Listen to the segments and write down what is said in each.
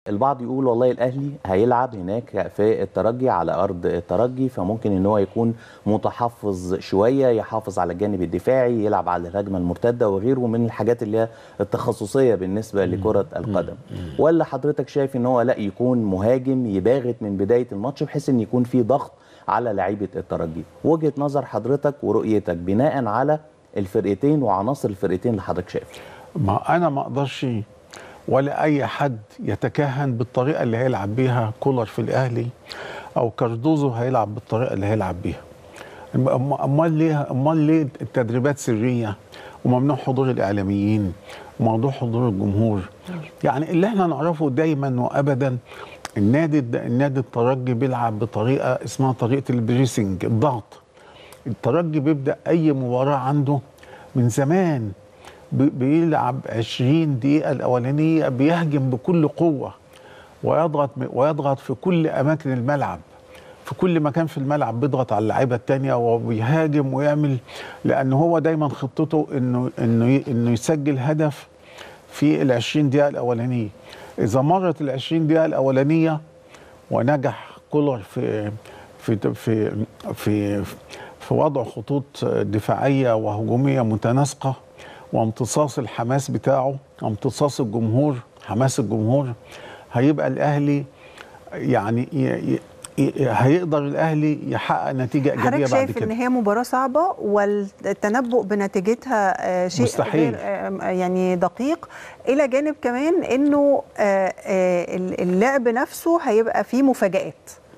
البعض يقول والله الاهلي هيلعب هناك في الترجي على ارض الترجي فممكن ان هو يكون متحفظ شويه يحافظ على الجانب الدفاعي يلعب على الهجمه المرتده وغيره من الحاجات اللي هي التخصصيه بالنسبه لكره القدم ولا حضرتك شايف ان هو لا يكون مهاجم يباغت من بدايه الماتش بحيث ان يكون في ضغط على لعيبه الترجي وجهه نظر حضرتك ورؤيتك بناء على الفرقتين وعناصر الفرقتين اللي حضرتك شايفها ما انا ما اقدرش ولا اي حد يتكهن بالطريقه اللي هيلعب بيها كولر في الاهلي او كاردوزو هيلعب بالطريقه اللي هيلعب بيها أم- امال ليه امال ليه التدريبات سريه وممنوع حضور الاعلاميين وموضوع حضور الجمهور يعني اللي احنا نعرفه دايما وابدا النادي الد- النادي الترجي بيلعب بطريقه اسمها طريقه البريسنج الضغط الترجي بيبدا اي مباراه عنده من زمان بي- بيلعب 20 دقيقه الاولانيه بيهجم بكل قوه ويضغط ويضغط في كل اماكن الملعب في كل مكان في الملعب بيضغط على اللعيبه التانية وبيهاجم ويعمل لان هو دايما خطته انه انه ي- انه يسجل هدف في ال 20 دقيقه الاولانيه اذا مرت ال 20 دقيقه الاولانيه ونجح كولر في في في في في وضع خطوط دفاعيه وهجوميه متناسقه وامتصاص الحماس بتاعه امتصاص الجمهور حماس الجمهور هيبقى الاهلي يعني ي- ي- ي- هيقدر الاهلي يحقق نتيجه ايجابيه حضرتك بعد شايف ان كده هي مباراه صعبه والتنبؤ بنتيجتها آه، شيء مستحيل. غير آه، يعني دقيق الى جانب كمان انه آه، آه، اللعب نفسه هيبقى فيه مفاجات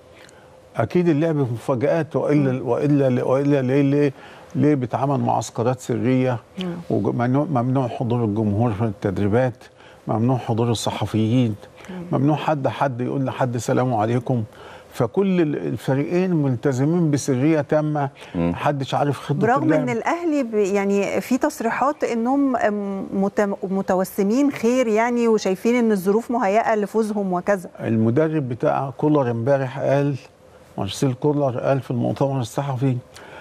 اكيد اللعب مفاجات والا والا والا ليه ليه ليه بيتعمل معسكرات سريه وممنوع ممنوع حضور الجمهور في التدريبات ممنوع حضور الصحفيين ممنوع حد حد يقول لحد سلام عليكم فكل ال- الفريقين ملتزمين بسريه تامه محدش عارف خطه برغم اللعب. ان الاهلي ب- يعني في تصريحات انهم مت- متوسمين خير يعني وشايفين ان الظروف مهيئه لفوزهم وكذا المدرب بتاع كولر امبارح قال مارسيل كولر قال في المؤتمر الصحفي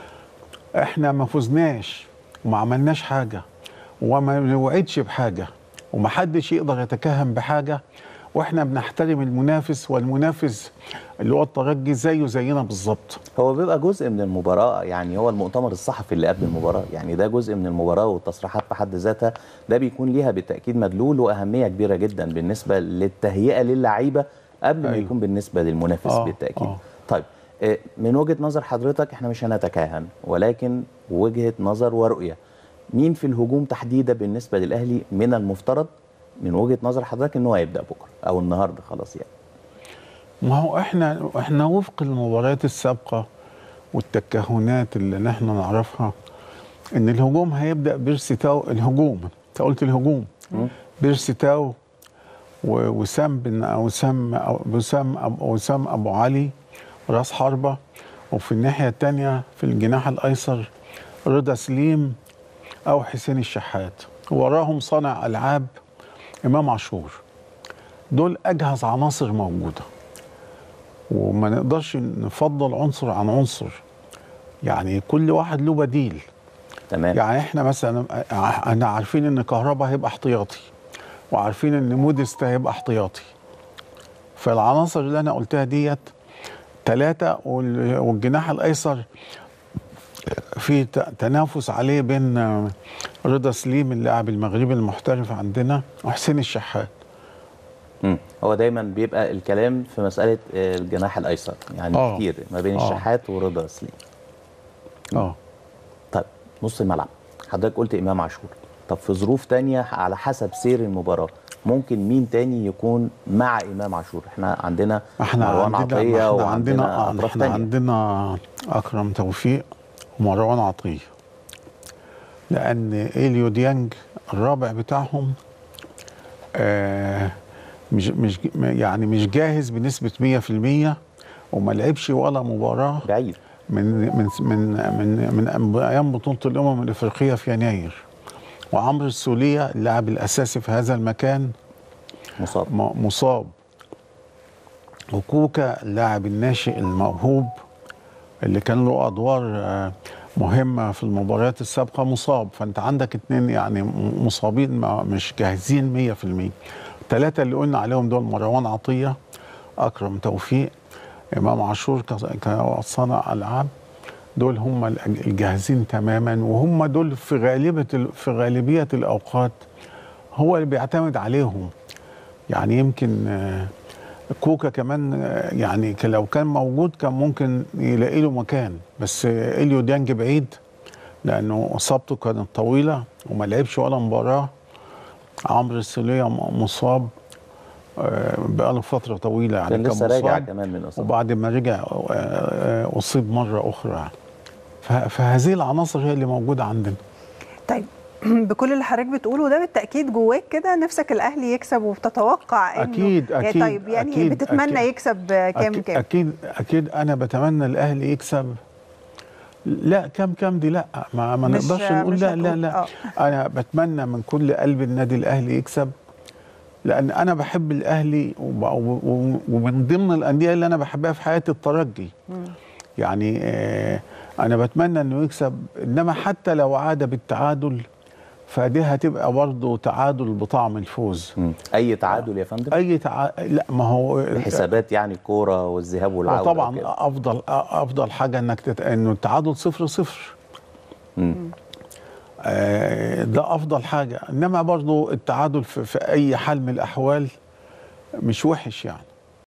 احنا ما فزناش وما عملناش حاجه وما نوعدش بحاجه ومحدش يقدر يتكهن بحاجه واحنا بنحترم المنافس والمنافس اللي هو الترجي زيه زينا بالظبط هو بيبقى جزء من المباراة يعني هو المؤتمر الصحفي اللي قبل المباراة يعني ده جزء من المباراة والتصريحات في حد ذاتها ده بيكون ليها بالتأكيد مدلول وأهمية كبيرة جدا بالنسبة للتهيئة للعيبة قبل ما أيوه. يكون بالنسبة للمنافس آه، بالتأكيد آه. طيب آه، من وجهة نظر حضرتك احنا مش هنتكهن ولكن وجهة نظر ورؤية مين في الهجوم تحديدا بالنسبة للأهلي من المفترض من وجهة نظر حضرتك ان هو هيبدأ بكرة أو النهاردة خلاص يعني ما هو احنا احنا وفق المباريات السابقه والتكهنات اللي نحن نعرفها ان الهجوم هيبدا بيرسي تاو الهجوم انت قلت الهجوم بيرسي تاو و- وسام بن وسام أو- وسام أب- وسام ابو علي راس حربه وفي الناحيه الثانيه في الجناح الايسر رضا سليم او حسين الشحات وراهم صانع العاب امام عاشور دول اجهز عناصر موجوده وما نقدرش نفضل عنصر عن عنصر يعني كل واحد له بديل تمام يعني احنا مثلا احنا عارفين ان كهربا هيبقى احتياطي وعارفين ان موديست هيبقى احتياطي فالعناصر اللي انا قلتها ديت ثلاثة والجناح الايسر في ت- تنافس عليه بين آه، رضا سليم اللاعب المغربي المحترف عندنا وحسين الشحات مم. هو دايما بيبقى الكلام في مسألة آه، الجناح الأيسر يعني آه. كتير ما بين آه. الشحات ورضا سليم اه طيب نص الملعب حضرتك قلت امام عاشور طب في ظروف تانية على حسب سير المباراه ممكن مين تاني يكون مع امام عاشور احنا عندنا احنا مروان عندنا عطيه احنا وعندنا عندنا اطراف احنا تانية عندنا اكرم توفيق ومروان عطيه لان اليو ديانج الرابع بتاعهم آه مش مش يعني مش جاهز بنسبه 100% وما لعبش ولا مباراه بعيد من من من من من ايام بطوله الامم الافريقيه في يناير وعمرو السوليه اللاعب الاساسي في هذا المكان مصاب م- مصاب وكوكا اللاعب الناشئ الموهوب اللي كان له ادوار آه، مهمه في المباريات السابقه مصاب فانت عندك اتنين يعني م- مصابين ما- مش جاهزين 100% الثلاثه اللي قلنا عليهم دول مروان عطيه اكرم توفيق امام عاشور ك- كصانع العاب دول هم الأج- الجاهزين تماما وهم دول في غالبه ال- في غالبيه الاوقات هو اللي بيعتمد عليهم يعني يمكن آه، كوكا كمان آه، يعني ك- لو كان موجود كان ممكن يلاقي له مكان بس آه، اليو ديانج بعيد لانه اصابته كانت طويله وما لعبش ولا مباراه عمرو السوليه م- مصاب آه، بقاله فتره طويله يعني كان لسه راجع مصاب كمان من اصابه وبعد ما رجع آه، آه، اصيب مره اخرى ف- فهذه العناصر هي اللي موجوده عندنا طيب بكل اللي حضرتك بتقوله ده بالتاكيد جواك كده نفسك الاهلي يكسب وبتتوقع انه أكيد- يعني أكيد- طيب يعني أكيد- بتتمنى أكيد. يكسب كام أكيد كام اكيد اكيد انا بتمنى الاهلي يكسب لا كم كم دي لا ما, ما مش- نقدرش نقول مش لا لا هتقول. لا آه. انا بتمنى من كل قلب النادي الاهلي يكسب لان انا بحب الاهلي وب- و- ومن ضمن الانديه اللي انا بحبها في حياتي الترجي يعني آه انا بتمنى انه يكسب انما حتى لو عاد بالتعادل فدي هتبقى برضه تعادل بطعم الفوز مم. اي تعادل يا فندم اي تع... لا ما هو بحسابات يعني الكوره والذهاب والعوده طبعا وكده. افضل افضل حاجه انك تت... انه التعادل صفر صفر مم. آه ده افضل حاجه انما برضو التعادل في, في اي حال من الاحوال مش وحش يعني